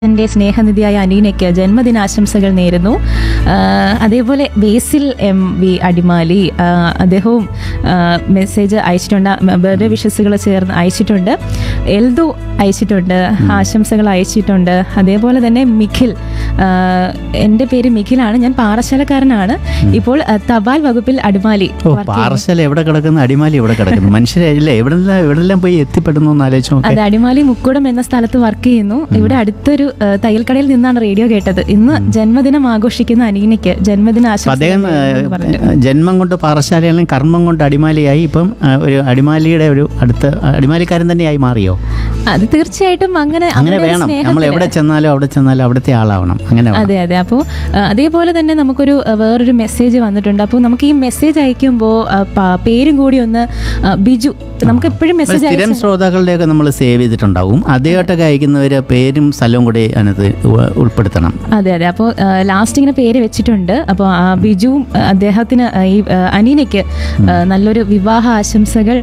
എൻ്റെ സ്നേഹനിധിയായ അനീനയ്ക്ക് ജന്മദിനാശംസകൾ നേരുന്നു ആ, അതേപോലെ ബേസിൽ എം വി അടിമാലി ആ, അദ്ദേഹവും ആ, മെസ്സേജ് അയച്ചിട്ടുണ്ട് ബർത്ത്ഡേ വിഷസുകൾ ചേർന്ന് അയച്ചിട്ടുണ്ട് എൽദു അയച്ചിട്ടുണ്ട് ആശംസകൾ അയച്ചിട്ടുണ്ട് അതേപോലെ തന്നെ മിഖിൽ ആ, എൻ്റെ പേര് മിഖിലാണ് ഞാൻ പാറശാലക്കാരനാണ് ഇപ്പോൾ ആ, തപാൽ വകുപ്പിൽ അടിമാലി ഓ work ചെയ്യുന്നു. പാർസൽ എവിടെ കിടക്കുന്നു അടിമാലി എവിടെ കിടക്കുന്നു മനുഷ്യരല്ലേ എവിടെല്ലാം എവിടെല്ലാം പോയി എത്തിപ്പെടുന്നു എന്ന് ആലോചിച്ച് നോക്കെ അത് അടിമാലി മുക്കുടം എന്ന സ്ഥലത്ത് വർക്ക് ചെയ്യുന്നു ഇവിടെ അടുത്തൊരു ആ, തയ്യൽക്കടയിൽ നിന്നാണ് റേഡിയോ കേട്ടത് ഇന്ന് ജന്മദിനം ആഘോഷിക്കുന്ന അനീനയ്ക്ക് ജന്മദിന അപ്പം അദ്ദേഹം ആശംസകൾ ഏ, പറഞ്ഞു ജന്മം കൊണ്ട് പാറശാലയാണെങ്കിൽ കർമ്മം കൊണ്ട് അടിമാലിയായി ഇപ്പം ആ, ഒരു അടിമാലിയുടെ ഒരു അടുത്ത അടിമാലിക്കാരൻ തന്നെയായി മാറിയോ അത് തീർച്ചയായിട്ടും അങ്ങനെ അങ്ങനെ ഒരു വേണം നമ്മൾ സ്നേഹത്തില് എവിടെ ചെന്നാലും അവിടെ ചെന്നാലും അവിടുത്തെ ആളാവണം അങ്ങനെ വേണം. അതെ അതെ അപ്പോൾ അതേപോലെ തന്നെ നമുക്കൊരു ആ, വേറൊരു മെസ്സേജ് വന്നിട്ടുണ്ട് അപ്പോൾ നമുക്ക് ഈ മെസ്സേജ് അയക്കുമ്പോൾ പേരും കൂടി ഒന്ന് ആ, ബിജു നമുക്ക് എപ്പോഴും ഒരു മെസ്സേജ് സ്ഥിരം ശ്രോതാക്കളുടെയൊക്കെ നമ്മൾ സേവ് ചെയ്തിട്ടുണ്ടാവും അദ്ദേഹമായിട്ടൊക്കെ അയക്കുന്നവർ പേരും സ്ഥലവും കൂടി അതിനകത്ത് ഉ- ഉൾപ്പെടുത്തണം അതെ അതെ അപ്പോൾ ലാസ്റ്റ് ഇങ്ങനെ പേര് വെച്ചിട്ടുണ്ട് അപ്പോൾ ആ ബിജുവും ആ, അദ്ദേഹത്തിന് ആ, ഈ ആ, അനീനയ്ക്ക് ആ, നല്ലൊരു വിവാഹ ആശംസകൾ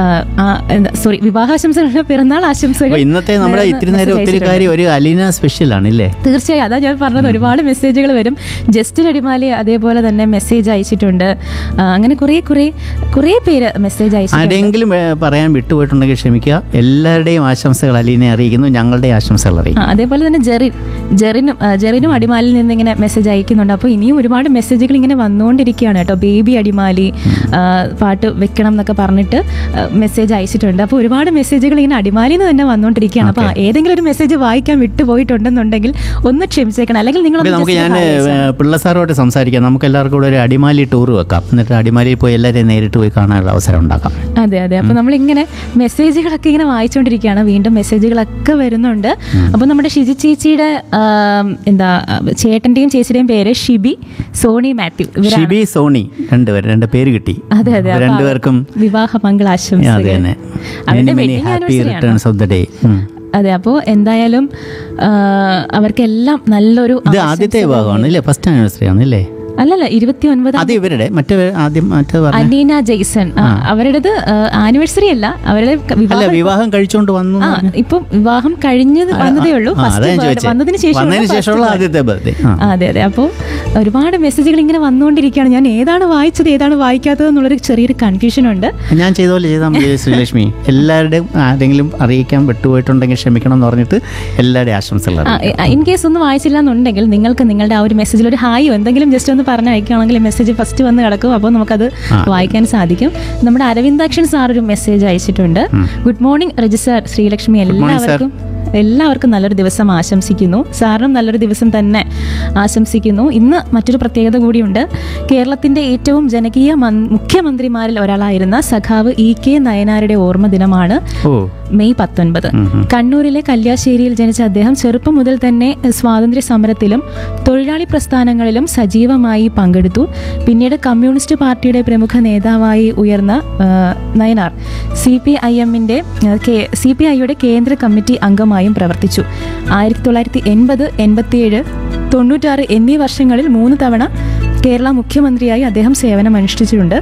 സോറി വിവാഹ ആശംസകൾ പിറന്നാൾ ആശംസകൾ അപ്പൊ ഇന്നത്തെ നമ്മുടെ നേർന്ന് ഇത്തിരി നേരം message ഒത്തിരി അയച്ചിട്ടുണ്ട്. കാര്യം ഒരു അലീന സ്പെഷ്യൽ ആണ് ഇല്ലേ തീർച്ചയായും അതാ ഞാൻ പറഞ്ഞത് ഒരുപാട് മെസ്സേജുകൾ വരും ജസ്റ്റിൻ അടിമാലി അതേപോലെ തന്നെ മെസ്സേജ് അയച്ചിട്ടുണ്ട് ആ, അങ്ങനെ കുറേ കുറേ കുറേ പേര് മെസ്സേജ് അയച്ചിട്ടുണ്ട് ആരെങ്കിലും ഏ, പറയാൻ വിട്ടുപോയിട്ടുണ്ടെങ്കിൽ ക്ഷമിക്കുക എല്ലാവരുടെയും ആശംസകൾ അലീനെ അറിയിക്കുന്നു ഞങ്ങളുടെ ആശംസകൾ ആ, അറിയിക്കും അതേപോലെ തന്നെ ജെറിൻ ജെറിനും ആ, ജെറിനും അടിമാലിൽ നിന്ന് ഇങ്ങനെ മെസ്സേജ് അയക്കുന്നുണ്ട് അപ്പോൾ ഇനിയും ഒരുപാട് മെസ്സേജുകൾ ഇങ്ങനെ വന്നുകൊണ്ടിരിക്കുകയാണ് കേട്ടോ ബേബി അടിമാലി ആ, പാട്ട് വെക്കണം എന്നൊക്കെ പറഞ്ഞിട്ട് മെസ്സേജ് അയച്ചിട്ടുണ്ട് അപ്പോൾ ഒരുപാട് മെസ്സേജുകൾ ഇങ്ങനെ അടിമാലിയിൽ നിന്ന് തന്നെ വന്നുകൊണ്ടിരിക്കുകയാണ് അപ്പോൾ ഏതെങ്കിലും ഒരു മെസ്സേജ് വായിക്കാൻ വിട്ടുപോയിട്ടുണ്ടെന്നുണ്ടെങ്കിൽ ഒന്ന് ക്ഷമിച്ചേക്കണം അല്ലെങ്കിൽ നിങ്ങൾ ഓക്കെ, നമുക്ക് ഞാൻ പിള്ള സാറുമായിട്ട് സംസാരിക്കാം നമുക്ക് എല്ലാവർക്കും കൂടെ ഒരു അടിമാലി ടൂർ വെക്കാം എന്നിട്ട് അടിമാലിയിൽ പോയി എല്ലാവരെയും നേരിട്ട് പോയി കാണാനുള്ള അവസരം ഉണ്ടാക്കാം അതെ അതെ അപ്പൊ നമ്മളിങ്ങനെ മെസ്സേജുകളൊക്കെ ഇങ്ങനെ വായിച്ചുകൊണ്ടിരിക്കുകയാണ് വീണ്ടും മെസ്സേജുകളൊക്കെ വരുന്നുണ്ട് അപ്പൊ നമ്മുടെ ഷിജി ചേച്ചിയുടെ ആം, എന്താ ചേട്ടന്റെയും ചേച്ചിയുടെയും പേര് ഷിബി സോണി മാത്യു ഇവരാണ് ഷിബി സോണി രണ്ടുപേർ രണ്ട് പേര് കിട്ടി അതെ അതെ അപ്പൊ അപ്പൊ രണ്ടുപേർക്കും വിവാഹ അതെ മംഗളാശംസകൾ തന്നെ അവരുടെ many many wedding happy anniversary ആണ്. റിട്ടേൺസ് ഓഫ് ദ ഡേ അതെ അപ്പോൾ എന്തായാലും ആ, അവർക്കെല്ലാം നല്ലൊരു ഇത് ആദ്യത്തെ വിഭാഗമാണ് അല്ലേ ഫസ്റ്റ് ആനിവേഴ്സറി ആണ് അല്ലേ അല്ലല്ല ഇരുപത്തി ഒൻപതാം അത് ഇവരുടെ മറ്റേ ആദ്യം മറ്റേ പറഞ്ഞ അനീന ജെയ്സൺ ആ, അവരുടേത് ആനിവേഴ്സറി അല്ല അവരുടെ അല്ല വിവാഹം വിവാഹം കഴിച്ചുകൊണ്ട് വന്നു ആ ഇപ്പം വിവാഹം കഴിഞ്ഞത് വന്നതേ ഉള്ളൂ ആ, First അതാ ഞാൻ birthday- ചോദിച്ചത്. വന്നതിന് ശേഷം വന്നതിന് ശേഷമുള്ള ആദ്യത്തെ ബർത്ത്ഡേ ആ ആ, അതെ അതെ അപ്പോൾ ഒരുപാട് മെസ്സേജുകൾ ഇങ്ങനെ വന്നുകൊണ്ടിരിക്കുകയാണ് ഞാൻ ഏതാണ് വായിച്ചത് ഏതാണ് വായിക്കാത്തത് എന്നുള്ളൊരു ചെറിയൊരു കൺഫ്യൂഷൻ ഉണ്ട് ഞാൻ ചെയ്ത പോലെ ചെയ്താൽ മതി ശ്രീലക്ഷ്മി എല്ലാവരുടെയും ആരെങ്കിലും അറിയിക്കാൻ വിട്ടുപോയിട്ടുണ്ടെങ്കിൽ ക്ഷമിക്കണം എന്ന് പറഞ്ഞിട്ട് എല്ലാവരുടെയും ആശംസകൾ അറിയിക്കാം. ഇൻ കേസ് ഒന്നും വായിച്ചില്ല എന്നുണ്ടെങ്കിൽ നിങ്ങൾക്ക് നിങ്ങളുടെ ആ ഒരു മെസ്സേജിൽ ഒരു ഹായോ എന്തെങ്കിലും ജസ്റ്റ് ഒന്ന് പറഞ്ഞ് അയക്കുകയാണെങ്കിൽ മെസ്സേജ് ഫസ്റ്റ് വന്ന് കിടക്കും അപ്പോൾ നമുക്കത് ആ. വായിക്കാൻ സാധിക്കും നമ്മുടെ അരവിന്ദാക്ഷൻ സാർ ഒരു മെസ്സേജ് അയച്ചിട്ടുണ്ട് good morning register Sreelakshmi morning, sir. എല്ലാവർക്കും എല്ലാവർക്കും നല്ലൊരു ദിവസം ആശംസിക്കുന്നു സാറിനും നല്ലൊരു ദിവസം തന്നെ ആശംസിക്കുന്നു ഇന്ന് മറ്റൊരു പ്രത്യേകത കൂടിയുണ്ട് കേരളത്തിന്റെ ഏറ്റവും ജനകീയ മൻ- മുഖ്യമന്ത്രിമാരിൽ ഒരാളായിരുന്ന സഖാവ് ഇ കെ നയനാരുടെ ഓർമ്മ ദിനമാണ് ഓ മെയ് പത്തൊൻപത് ഉം, ഉം. കണ്ണൂരിലെ കല്യാശ്ശേരിയിൽ ജനിച്ച അദ്ദേഹം ചെറുപ്പം മുതൽ തന്നെ സ്വാതന്ത്ര്യ സമരത്തിലും തൊഴിലാളി പ്രസ്ഥാനങ്ങളിലും സജീവമായി പങ്കെടുത്തു പിന്നീട് കമ്മ്യൂണിസ്റ്റ് പാർട്ടിയുടെ പ്രമുഖ നേതാവായി ഉയർന്ന ആ, നയനാർ സി പി ഐ എമ്മിൻ്റെ സി പി ഐയുടെ കേന്ദ്ര കമ്മിറ്റി അംഗമായും പ്രവർത്തിച്ചു ആയിരത്തി തൊള്ളായിരത്തി എൺപത് എൺപത്തിയേഴ് തൊണ്ണൂറ്റാറ് എന്നീ വർഷങ്ങളിൽ മൂന്ന് തവണ കേരള മുഖ്യമന്ത്രിയായി അദ്ദേഹം സേവനം അനുഷ്ഠിച്ചിട്ടുണ്ട്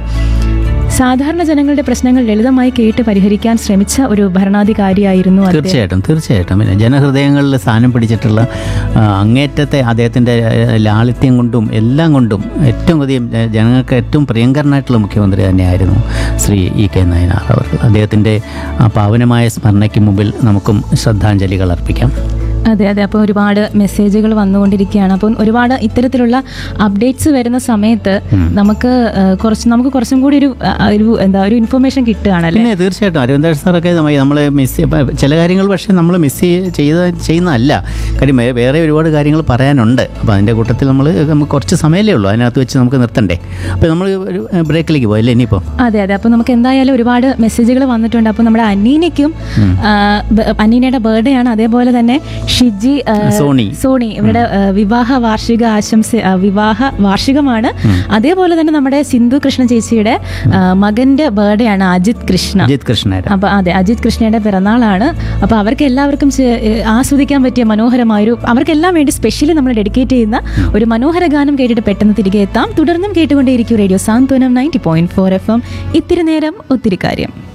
സാധാരണ ജനങ്ങളുടെ പ്രശ്നങ്ങൾ ലളിതമായി കേട്ട് പരിഹരിക്കാൻ ശ്രമിച്ച ഒരു ഭരണാധികാരിയായിരുന്നു അദ്ദേഹം തീർച്ചയായിട്ടും തീർച്ചയായിട്ടും പിന്നെ ജനഹൃദയങ്ങളിൽ സ്ഥാനം പിടിച്ചിട്ടുള്ള ആ, അങ്ങേറ്റത്തെ അദ്ദേഹത്തിൻ്റെ ലാളിത്യം കൊണ്ടും എല്ലാം കൊണ്ടും ഏറ്റവും അധികം ജ- ജനങ്ങൾക്ക് ഏറ്റവും പ്രിയങ്കരനായിട്ടുള്ള മുഖ്യമന്ത്രി തന്നെയായിരുന്നു ശ്രീ ഇ കെ നയനാർ അവർ അദ്ദേഹത്തിൻ്റെ ആ പാവനമായ സ്മരണയ്ക്ക് മുമ്പിൽ നമുക്കും ശ്രദ്ധാഞ്ജലികൾ അർപ്പിക്കാം അതെ അതെ അപ്പോൾ ഒരുപാട് മെസ്സേജുകൾ വന്നുകൊണ്ടിരിക്കുകയാണ് അപ്പം ഒരുപാട് ഇത്തരത്തിലുള്ള അപ്ഡേറ്റ്സ് വരുന്ന സമയത്ത് നമുക്ക് ആ, കുറച്ച് നമുക്ക് കുറച്ചും കൂടി ഒരു ആ, ഒരു എന്താ ഒരു ഇൻഫർമേഷൻ കിട്ടുകയാണല്ലേ പിന്നെ തീർച്ചയായിട്ടും അരവിന്ദാഷ് സാറൊക്കെ നമ്മൾ മിസ് ചില കാര്യങ്ങൾ പക്ഷേ നമ്മൾ മിസ് ചെയ്ത ചെയ്യുന്നതല്ല കാര്യം വേ- വേറെ ഒരുപാട് കാര്യങ്ങൾ പറയാനുണ്ട് അപ്പോൾ അതിൻ്റെ കൂട്ടത്തിൽ നമ്മൾ നമുക്ക് കുറച്ച് സമയമല്ലേ ഉള്ളൂ അതിനകത്ത് വെച്ച് നമുക്ക് നിർത്തണ്ടേ അപ്പോൾ നമ്മൾ ഒരു ബ്രേക്കിലേക്ക് പോയല്ലേ ഇനിയിപ്പോൾ അതെ അതെ അപ്പോൾ നമുക്ക് എന്തായാലും ഒരുപാട് മെസ്സേജുകൾ വന്നിട്ടുണ്ട് അപ്പോൾ നമ്മുടെ അനീനയ്ക്കും ആ, ബ- അനീനയുടെ ബർത്ത്ഡേ ആണ് അതേപോലെ തന്നെ ഷിജി ആ, സോണി. സോണി ഇവരുടെ ആ, വിവാഹ വാർഷിക ആശംസ ആ, വിവാഹ വാർഷികമാണ് അതേപോലെ തന്നെ നമ്മുടെ സിന്ധു കൃഷ്ണ ചേച്ചിയുടെ ആ, മകന്റെ ബർത്ത്ഡേ ആണ് അജിത് കൃഷ്ണ അജിത് കൃഷ്ണയുടെ അപ്പൊ അതെ അജിത് കൃഷ്ണയുടെ പിറന്നാളാണ് അപ്പൊ അവർക്ക് എല്ലാവർക്കും ചെ- ഏ, ആസ്വദിക്കാൻ പറ്റിയ മനോഹരമായൊരു അവർക്കെല്ലാം വേണ്ടി സ്പെഷ്യലി നമ്മൾ ഡെഡിക്കേറ്റ് ചെയ്യുന്ന ഒരു മനോഹര ഗാനം കേട്ടിട്ട് പെട്ടെന്ന് തിരികെ എത്താം തുടർന്നും കേട്ടുകൊണ്ടേയിരിക്കും radio Santhwanam ninety point four F M ഇത്തിരി നേരം ഒത്തിരി കാര്യം